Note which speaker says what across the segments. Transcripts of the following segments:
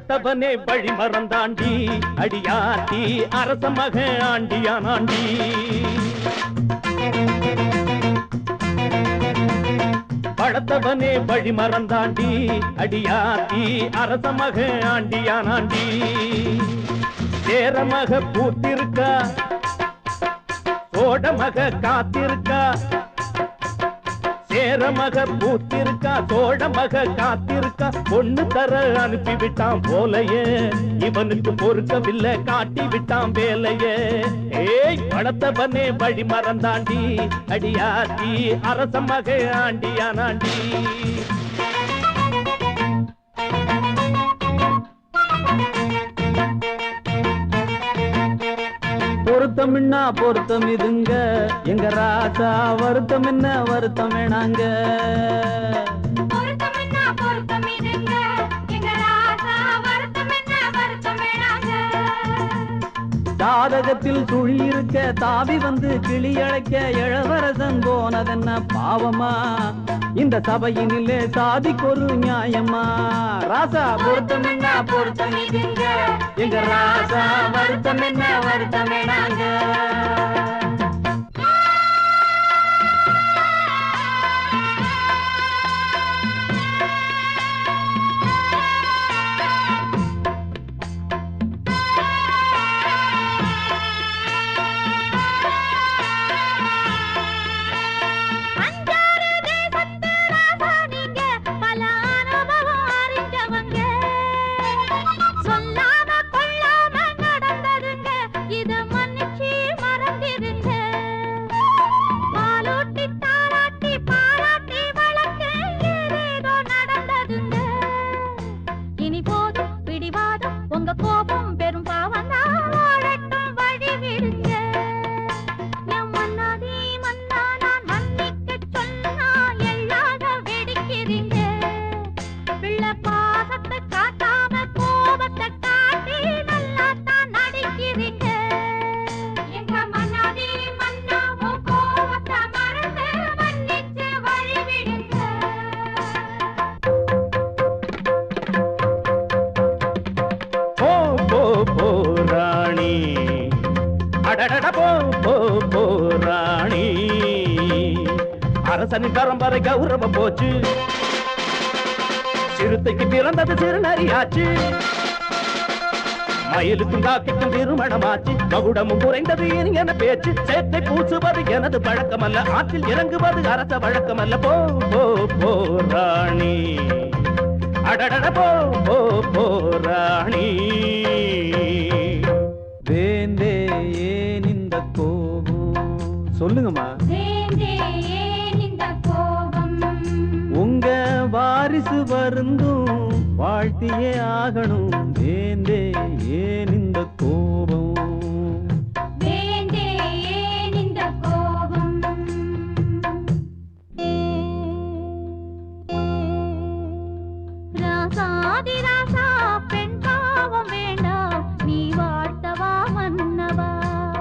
Speaker 1: படத்தவனே வழி மறந்தாண்டி அடியாத்தி அரச மக ஆண்டியானாண்டி படத்தவனே வழி மறந்தாண்டி அடியாத்தி அரச மக ஆண்டியானாண்டி சேர மக பூத்திருக்கா சோட மக காத்திருக்கா சேர மக பூத்திருக்கா சோழ மக காத்திருக்கா பொண்ணு தர அனுப்பி விட்டான் போலையே இவனுக்கு பொறுக்கவில்லை காட்டி விட்டான் வேலையே ஏய் படத்தவனே வழி மறந்தாண்டி அடியாத்தி அரச மக ஆண்டியானாண்டி
Speaker 2: பொருத்தம் என்ன பொருத்தம் இதுங்க எங்க ராசா வருத்தம் என்ன வருத்தம் வேணாங்க
Speaker 3: பொருத்தம் என்ன பொருத்தம் இதுங்க எங்க ராசா வருத்தம் என்ன வருத்தம் வேணாங்க
Speaker 2: ஜாதகத்தில் சுழி இருக்க தாவி வந்து கிளி அழைக்க இளவரசன் போனதென்ன பாவமா இந்த சபையினிலே சாதிக்கொரு நியாயமா ராசா பொருத்தம் என்ன பொருத்தம் இதுங்க எங்க ராசா வருத்தம் என்ன வருத்தம் வேணாங்க
Speaker 3: அஞ்சாறு தேசத்து ராசா நீங்க பல அனுபவம் அறிஞ்சவங்க சொல்லாம கொள்ளாம நடந்ததுங்க இத மன்னிச்சு மறந்திருங்க பாலூட்டி தாளாட்டி பாராட்டி வளர்க்க ஏதேதோ நடந்ததுங்க இனி போதும் பிடிவாதம் உங்க கோபம் பெரும் பாவம் வாழட்டும் வழி விடுங்க என் மன்னாதி மன்னா நான் மன்னிக்கச் சொன்னா எள்ளாக வெடிக்கிறீங்க. பிள்ளை பாசத்தை காட்டாம கோபத்தை காட்டி நல்லாத்தான் நடிக்கிறீங்க. எங்க மன்னாதி மன்னா உன் கோபத்தை மறந்து மன்னிச்சு வழி விடுங்க.
Speaker 1: போ போ போ ராணி அடடட போ போ போ ராணி அரசனின் பரம்பரை கௌரவம் போச்சு சிறுத்தைக்கு பிறந்தது சிறுநரியாச்சு மயிலுக்கும் காக்கைக்கும் திருமணமாச்சு மகுடமும் குறைந்தது இனி என பேச்சு சேத்தை பூசுவது எனது பழக்கமல்ல ஆற்றில் இறங்குவது அரச வழக்கமல்ல போ போ போ ராணி அடடட போ போ போ ராணி
Speaker 2: வேந்தே ஏன் இந்த கோபம் சொல்லுங்கம்மா
Speaker 3: வேண்டே ஏன் இந்த கோபம்
Speaker 2: உங்க வாரிசு வருந்தும் வாழ்த்தியே ஆகணும் வேந்தே ஏன் இந்த கோபம்
Speaker 3: வேண்டே ஏன் இந்த கோபம் ராசாதி ராசா பெண் பாவம் வேண்டாம் நீ வாழ்த்தவா மன்னவா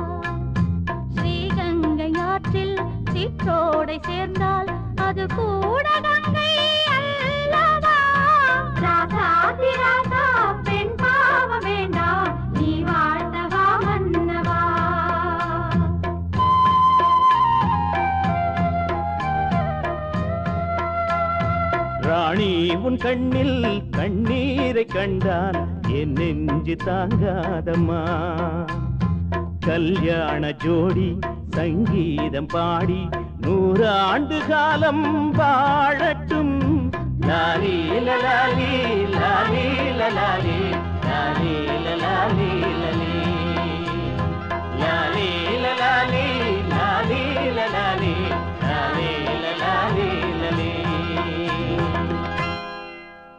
Speaker 3: ஸ்ரீகங்கை ஆற்றில் சிற்றோடை சேர்ந்தால் அது கூட கங்கை அல்லவா ராசாதி ராசா பெண் பாவம் வேண்டாம் நீ வாழ்த்தவா மன்னவா
Speaker 1: ராணி உன் கண்ணில் கண்ணீரை கண்டால் என் நெஞ்சு தாங்காதம்மா கல்யாண ஜோடி சங்கீதம் பாடி நூறு ஆண்டு காலம் வாழட்டும் லாலி லலாலி லாலி லலாலி